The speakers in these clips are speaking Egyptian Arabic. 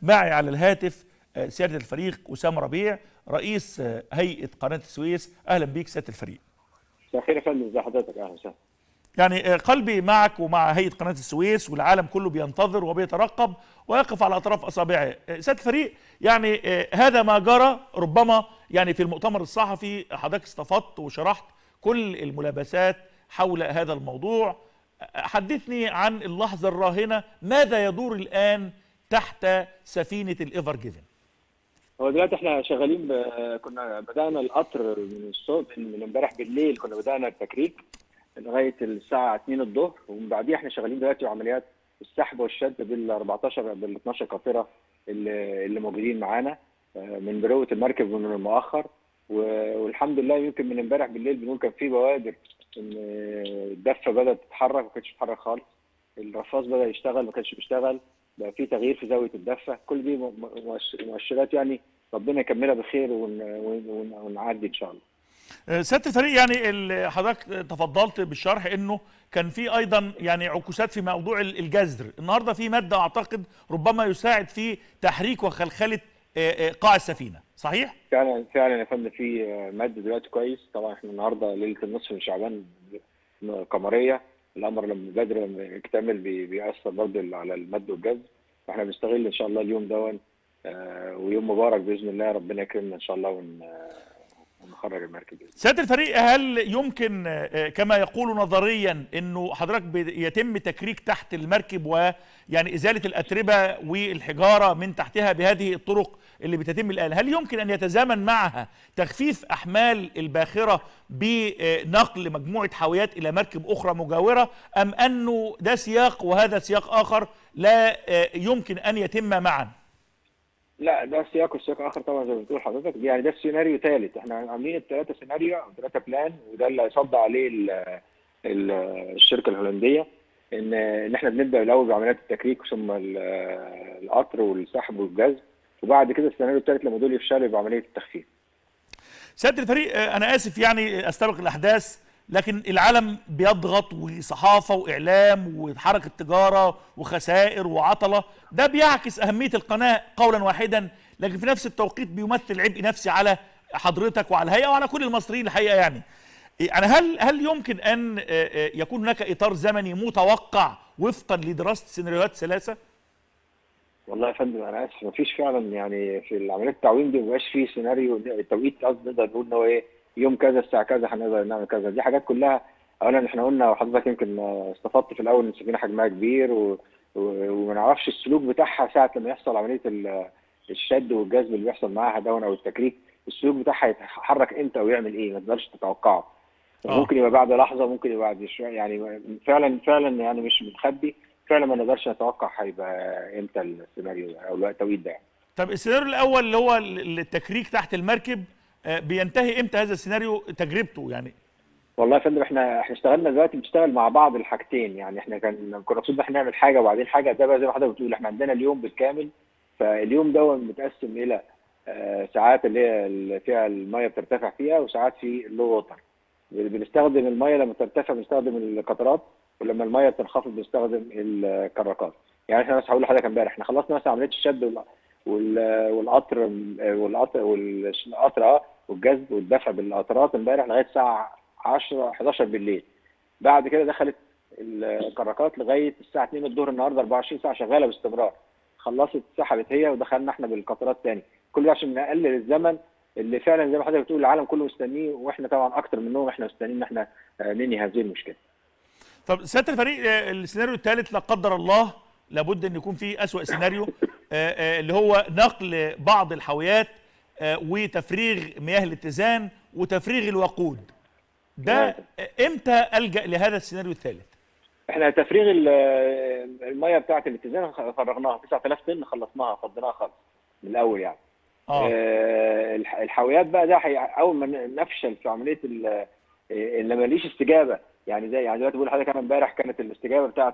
معي على الهاتف سياده الفريق اسامه ربيع رئيس هيئه قناه السويس اهلا بيك سياده الفريق مساء الخير يا فندم ازي حضرتك اهلا وسهلا يعني قلبي معك ومع هيئه قناه السويس والعالم كله بينتظر وبيترقب ويقف على اطراف اصابعه سياده الفريق يعني هذا ما جرى ربما يعني في المؤتمر الصحفي حضرتك استفدت وشرحت كل الملابسات حول هذا الموضوع حدثني عن اللحظه الراهنه ماذا يدور الان تحت سفينه الايفر جيفن هو دلوقتي احنا شغالين ب... كنا بدانا القطر من الصبح من امبارح بالليل كنا بدانا التكريك لغايه الساعه 2 الظهر ومن بعديها احنا شغالين دلوقتي عمليات السحب والشد بال 14 بال 12 قاطره اللي, اللي موجودين معانا من بروه المركب ومن المؤخر والحمد لله يمكن من امبارح بالليل بنقول كان في بوادر ان الدفه بدات تتحرك ما كانتش بتتحرك خالص الرفاص بدا يشتغل ما كانش بيشتغل بقى في تغيير في زاويه الدفه كل دي مؤشرات يعني ربنا يكملها بخير ونعدي ان شاء الله سياده الفريق يعني حضرتك تفضلت بالشرح انه كان في ايضا يعني عكوسات في موضوع الجذر النهارده في ماده اعتقد ربما يساعد في تحريك وخلخله قاع السفينه صحيح فعلا فعلا يا فندم في ماده دلوقتي كويس طبعا احنا النهارده ليله النصف من شعبان قمريه القمر لما بدر لما يكتمل بيأثر برضه على المد والجذر فاحنا بنستغل ان شاء الله اليوم دون ويوم مبارك باذن الله ربنا يكرمنا ان شاء الله ون ونخرج المركب سياده الفريق هل يمكن كما يقول نظريا انه حضرتك يتم تكريك تحت المركب ويعني ازاله الاتربه والحجاره من تحتها بهذه الطرق اللي بتتم الان هل يمكن ان يتزامن معها تخفيف احمال الباخره بنقل مجموعه حاويات الى مركب اخرى مجاوره ام انه ده سياق وهذا سياق اخر لا يمكن ان يتم معا لا ده سياق وسياق اخر طبعا زي ما بتقول حضرتك يعني ده سيناريو ثالث احنا عاملين الثلاثه سيناريو او ثلاثه بلان وده اللي صد عليه ال ال الشركه الهولنديه ان ان احنا بنبدا الاول بعمليات التكريك ثم القطر والسحب والجذب وبعد كده السيناريو الثالث لما دول يفشلوا بعمليه التخفيف. سياده الفريق انا اسف يعني استبق الاحداث لكن العالم بيضغط وصحافه واعلام وحركه تجاره وخسائر وعطله ده بيعكس اهميه القناه قولا واحدا لكن في نفس التوقيت بيمثل عبء نفسي على حضرتك وعلى الهيئه وعلى كل المصريين الحقيقه يعني يعني هل هل يمكن ان يكون هناك اطار زمني متوقع وفقا لدراسه سيناريوهات ثلاثه؟ والله يا فندم انا اسف مفيش فعلا يعني في عمليه التعويم دي مبقاش فيه سيناريو التوقيت قصدي نقدر نقول ان هو ايه يوم كذا الساعه كذا هنقدر نعمل كذا دي حاجات كلها اولا احنا قلنا وحضرتك يمكن استفدت في الاول ان السفينه حجمها كبير و... و... وما نعرفش السلوك بتاعها ساعه لما يحصل عمليه الشد والجذب اللي بيحصل معاها دون او التكريك السلوك بتاعها يتحرك امتى او يعمل ايه ما تقدرش تتوقعه ممكن يبقى بعد لحظه ممكن يبقى بعد شويه يعني فعلا فعلا يعني مش بنخبي فعلا ما نقدرش نتوقع هيبقى امتى السيناريو ده او التوقيت ده يعني. طب السيناريو الاول اللي هو التكريك تحت المركب بينتهي امتى هذا السيناريو تجربته يعني والله يا فندم احنا احنا اشتغلنا دلوقتي بنشتغل مع بعض الحاجتين يعني احنا كان كنا المفروض احنا نعمل حاجه وبعدين حاجه ده بقى زي ما حضرتك بتقول احنا عندنا اليوم بالكامل فاليوم ده متقسم الى آه ساعات اللي هي اللي فيها الميه بترتفع فيها وساعات في اللو ووتر بنستخدم الميه لما ترتفع بنستخدم القطرات ولما الميه بتنخفض بنستخدم الكراكات يعني احنا بس هقول لحضرتك امبارح احنا خلصنا مثلا عمليه الشد والقطر والقطر والقطر اه والجذب والدفع بالقطرات امبارح لغايه الساعه 10 11 بالليل بعد كده دخلت الكراكات لغايه الساعه 2 الظهر النهارده 24 ساعه شغاله باستمرار خلصت سحبت هي ودخلنا احنا بالقطرات تاني كل ده عشان نقلل الزمن اللي فعلا زي ما حضرتك بتقول العالم كله مستنيه واحنا طبعا اكتر منهم احنا مستنيين ان احنا ننهي هذه المشكله. طب سياده الفريق السيناريو الثالث لا قدر الله لابد ان يكون في اسوأ سيناريو اللي هو نقل بعض الحاويات وتفريغ مياه الاتزان وتفريغ الوقود ده امتى الجا لهذا السيناريو الثالث احنا تفريغ الميه بتاعه الاتزان فرغناها 9000 طن خلصناها فضيناها خالص من الاول يعني آه. آه الحاويات بقى ده اول ما نفشل في عمليه اللي ماليش استجابه يعني زي يعني دلوقتي بقول لحضرتك انا امبارح كانت الاستجابه بتاعه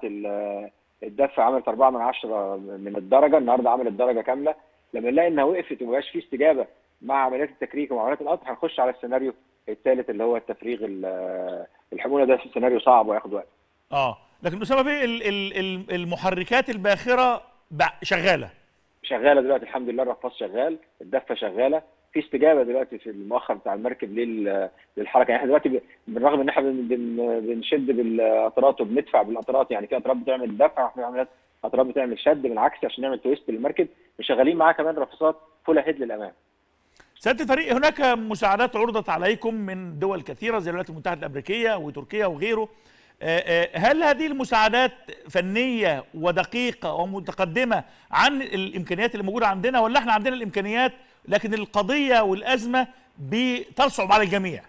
الدفع عملت 4 من 10 من الدرجه النهارده عملت درجه كامله لما نلاقي انها وقفت ومبقاش في استجابه مع عمليات التكريك وعمليات القطر هنخش على السيناريو الثالث اللي هو التفريغ الحموله ده سيناريو صعب وياخد وقت. اه لكن اسامه بيه المحركات الباخره شغاله شغاله دلوقتي الحمد لله الرفاص شغال الدفه شغاله في استجابه دلوقتي في المؤخر بتاع المركب لل- للحركه يعني احنا دلوقتي ب- بالرغم ان احنا بن- بن- بنشد بالقطرات وبندفع بالقطرات يعني في قطرات بتعمل دفع واحنا عمليات قطرات بتعمل شد بالعكس عشان نعمل تويست للمركب وشغالين معاه كمان رفاصات فول هيد للامام سياده الفريق هناك مساعدات عرضت عليكم من دول كثيره زي الولايات المتحده الامريكيه وتركيا وغيره آه، آه، هل هذه المساعدات فنيه ودقيقه ومتقدمه عن الامكانيات اللي موجوده عندنا ولا احنا عندنا الامكانيات لكن القضيه والازمه بتصعب على الجميع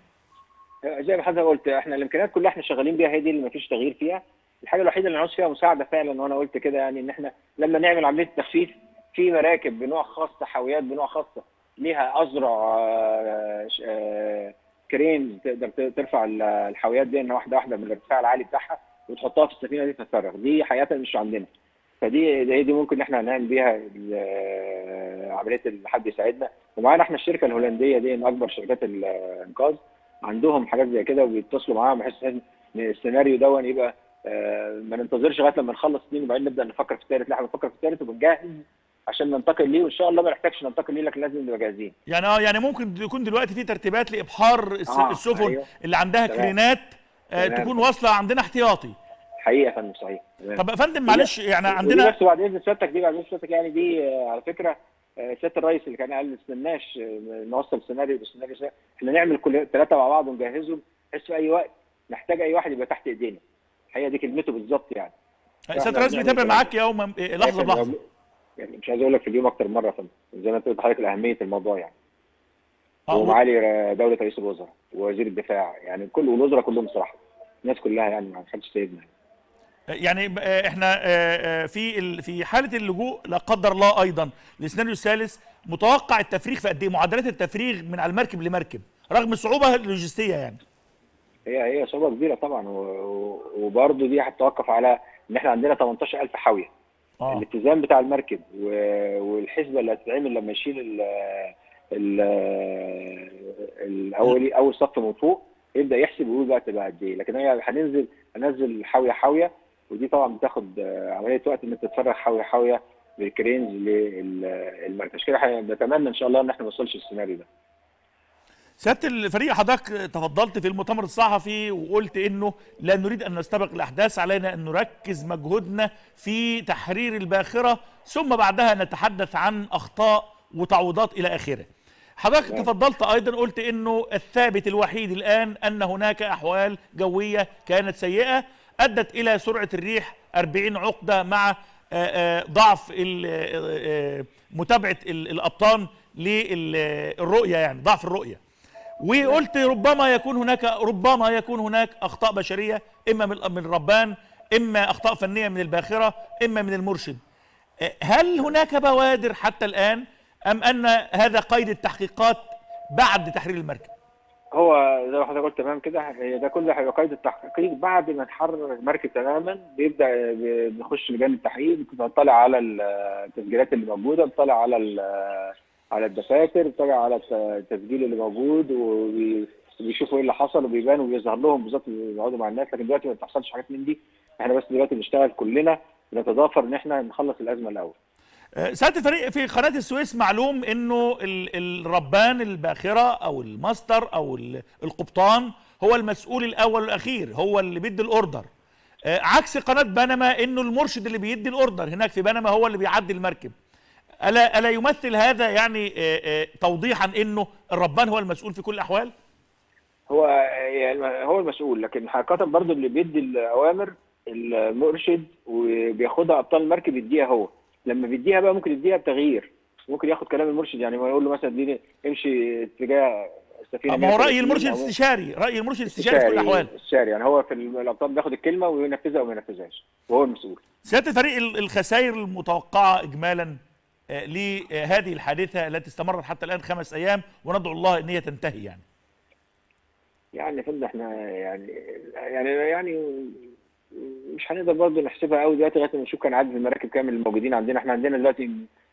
زي ما حضرتك قلت احنا الامكانيات كلها احنا شغالين بيها هي دي اللي مفيش تغيير فيها الحاجه الوحيده اللي نعوز فيها مساعده فعلا وانا قلت كده يعني ان احنا لما نعمل عمليه تخفيف في مراكب بنوع خاص حاويات بنوع خاصه ليها اذرع آه، ش- آه، كرين تقدر ت- ترفع ال- الحاويات دي انها واحده واحده من الارتفاع العالي بتاعها وتحطها في السفينه دي تتفرغ دي حقيقه مش عندنا فدي دي, دي ممكن احنا نعمل بيها ال- آه، عمليه اللي حد يساعدنا ومعانا احنا الشركه الهولنديه دي من اكبر شركات الانقاذ عندهم حاجات زي كده وبيتصلوا معاهم بحيث ان السيناريو ده يبقى آه، ما ننتظرش لغايه لما نخلص اثنين وبعدين نبدا نفكر في الثالث لا احنا بنفكر في الثالث وبنجهز عشان ننتقل ليه وان شاء الله ما نحتاجش ننتقل ليه لكن لازم نبقى جاهزين يعني اه يعني ممكن يكون دلوقتي في ترتيبات لابحار الس- آه، السفن أيوه. اللي عندها تمام. كرينات آه، تمام. تكون واصله عندنا احتياطي حقيقه يا فندم صحيح تمام. طب يا فندم معلش يعني ودي عندنا بس بعد اذن سيادتك دي بعد اذن سيادتك يعني دي آه، على فكره آه، سياده الرئيس اللي كان قال ما نستناش آه، نوصل سيناريو بسيناريو سيناريو. احنا نعمل كل ثلاثه مع بعض ونجهزهم بحيث في اي وقت نحتاج اي واحد يبقى تحت ايدينا الحقيقه دي كلمته بالظبط يعني سياده الرئيس بنعمل بيتابع كده. معاك يوما آه، لحظه بلحظه يعني مش عايز اقول لك في اليوم اكتر من مره يا فندم زي ما انت قلت لحضرتك اهميه الموضوع يعني آه، ومعالي دوله رئيس الوزراء ووزير الدفاع يعني كل والوزراء كلهم صراحه الناس كلها يعني ما حدش سايبنا يعني آه، احنا آه، آه، في ال- في حاله اللجوء لا قدر الله ايضا للسيناريو الثالث متوقع التفريغ في قد ايه معدلات التفريغ من على المركب لمركب رغم الصعوبه اللوجستيه يعني هي هي صعوبه كبيره طبعا و- و- وبرضه دي هتتوقف على ان احنا عندنا 18000 حاويه اه الاتزان بتاع المركب و- والحسبه اللي هتتعمل لما يشيل ال ال الاول اول صف من فوق يبدا يحسب ويقول بقى تبقى قد ايه لكن هي هننزل هننزل حاويه حاويه ودي طبعا بتاخد آه، عمليه وقت ان انت تفرغ حاويه حاويه بالكرينز للمركب عشان كده احنا بنتمنى ان شاء الله ان احنا ما نوصلش للسيناريو ده سياده الفريق حضرتك تفضلت في المؤتمر الصحفي وقلت انه لا نريد ان نستبق الاحداث علينا ان نركز مجهودنا في تحرير الباخره ثم بعدها نتحدث عن اخطاء وتعويضات الى اخره. حضرتك نعم. تفضلت ايضا قلت انه الثابت الوحيد الان ان هناك احوال جويه كانت سيئه ادت الى سرعه الريح 40 عقده مع آه، آه، ضعف ال- آه، آه، متابعه ال- الابطان للرؤيه يعني ضعف الرؤيه. وقلت ربما يكون هناك ربما يكون هناك اخطاء بشريه اما من من الربان اما اخطاء فنيه من الباخره اما من المرشد أه، هل هناك بوادر حتى الان ام ان هذا قيد التحقيقات بعد تحرير المركب هو زي ما حضرتك قلت تمام كده هي ده كله هيبقى قيد التحقيق بعد ما نحرر المركب تماما بيبدا ب- بنخش لجان التحقيق بتطلع على التسجيلات اللي موجوده بتطلع على ال- على الدفاتر بتطلع على الت- التسجيل اللي موجود وبي- وبيشوفوا ايه اللي حصل وبيبان وبيظهر لهم بالظبط بيقعدوا مع الناس لكن دلوقتي ما بتحصلش حاجات من دي احنا بس دلوقتي بنشتغل كلنا بنتضافر ان احنا نخلص الازمه الاول أه، سياده الفريق في قناه السويس معلوم انه ال- الربان الباخره او الماستر او ال- القبطان هو المسؤول الاول والاخير هو اللي بيدي الاوردر أه، عكس قناه بنما انه المرشد اللي بيدي الاوردر هناك في بنما هو اللي بيعدي المركب الا الا يمثل هذا يعني أه، أه، توضيحا انه الربان هو المسؤول في كل الاحوال هو يعني هو المسؤول لكن حقيقة برضو اللي بيدي الأوامر المرشد وبياخدها أبطال المركب يديها هو لما بيديها بقى ممكن يديها بتغيير ممكن ياخد كلام المرشد يعني ما يقول له مثلا دي امشي اتجاه السفينة ما هو راي 130 المرشد أو استشاري راي المرشد استشاري في كل الاحوال استشاري يعني هو في الأبطال بياخد الكلمة وينفذها أو ما ينفذهاش وهو المسؤول سياده الفريق ال- الخسائر المتوقعه اجمالا آه، لهذه الحادثه التي استمرت حتى الان خمس ايام وندعو الله ان هي تنتهي يعني يعني يا فندم احنا يعني يعني يعني مش هنقدر برضه نحسبها قوي دلوقتي لغايه ما نشوف كان عدد المراكب كامل الموجودين عندنا احنا عندنا دلوقتي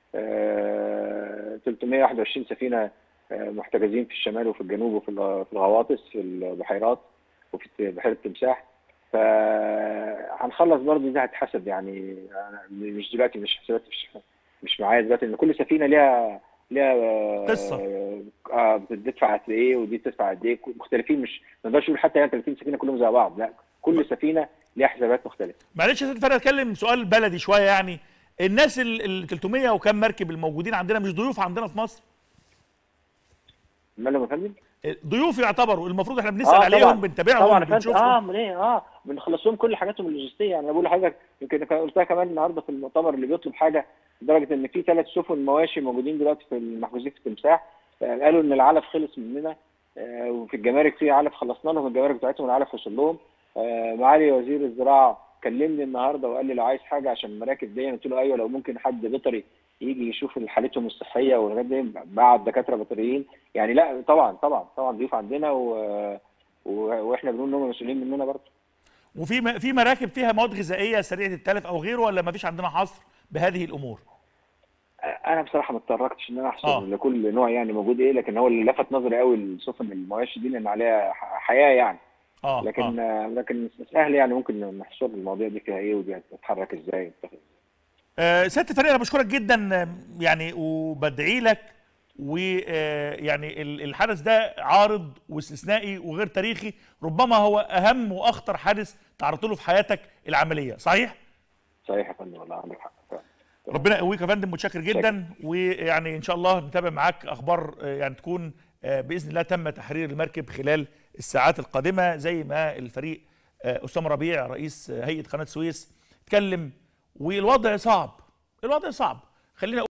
آه 321 سفينه آه محتجزين في الشمال وفي الجنوب وفي الغ- في الغواطس في البحيرات وفي الت- بحيره التمساح فهنخلص برضه دي هتحسب يعني أنا مش دلوقتي مش حسابات مش مش معايا دلوقتي ان كل سفينه ليها ليها آه، قصة. اه بتدفع قد ايه ودي بتدفع قد ايه مختلفين مش ما نقدرش نقول حتى يعني 30 سفينه كلهم زي بعض لا كل سفينه ليها حسابات مختلفه معلش يا سيدي فرق اتكلم سؤال بلدي شويه يعني الناس ال ال 300 وكم مركب الموجودين عندنا مش ضيوف عندنا في مصر مالهم يا فندم؟ ضيوف يعتبروا المفروض احنا بنسال آه، عليهم طبعاً. بنتابعهم طبعا يا فندم بنشوفهم اه امال ايه اه بنخلص لهم كل حاجاتهم اللوجستيه يعني انا بقول لحضرتك يمكن كان قلتها كمان النهارده في المؤتمر اللي بيطلب حاجه لدرجه ان في ثلاث سفن مواشي موجودين دلوقتي في المحجوزين في التمساح آه، قالوا ان العلف خلص مننا آه، وفي الجمارك في علف خلصنا لهم الجمارك بتاعتهم العلف وصل لهم آه، معالي وزير الزراعه كلمني النهارده وقال لي لو عايز حاجه عشان المراكب دي قلت له ايوه لو ممكن حد بيطري يجي يشوف حالتهم الصحيه والحاجات دي مع الدكاتره بيطريين يعني لا طبعا طبعا طبعا ضيوف عندنا و... و... واحنا بنقول ان هم مسؤولين مننا برضه وفي م- في مراكب فيها مواد غذائيه سريعه التلف او غيره ولا ما فيش عندنا حصر بهذه الامور انا بصراحه ما اتطرقتش ان انا احصر آه. لكل نوع يعني موجود ايه لكن هو اللي لفت نظري قوي السفن المواشي دي لان عليها ح- حياه يعني اه لكن آه. آه. لكن سهل يعني ممكن نحصر المواضيع دي فيها ايه ودي هتتحرك ازاي آه سياده الفريق انا بشكرك جدا آه، يعني وبدعي لك ويعني الحدث ده عارض واستثنائي وغير تاريخي ربما هو اهم واخطر حدث تعرضت له في حياتك العمليه صحيح صحيح يا فندم والله عندك حق فعلا. ربنا يقويك يا فندم متشكر جدا ويعني ان شاء الله نتابع معاك اخبار آه، يعني تكون آه، باذن الله تم تحرير المركب خلال الساعات القادمه زي ما الفريق آه، اسامه ربيع رئيس آه، هيئه قناه السويس اتكلم والوضع صعب الوضع صعب خلينا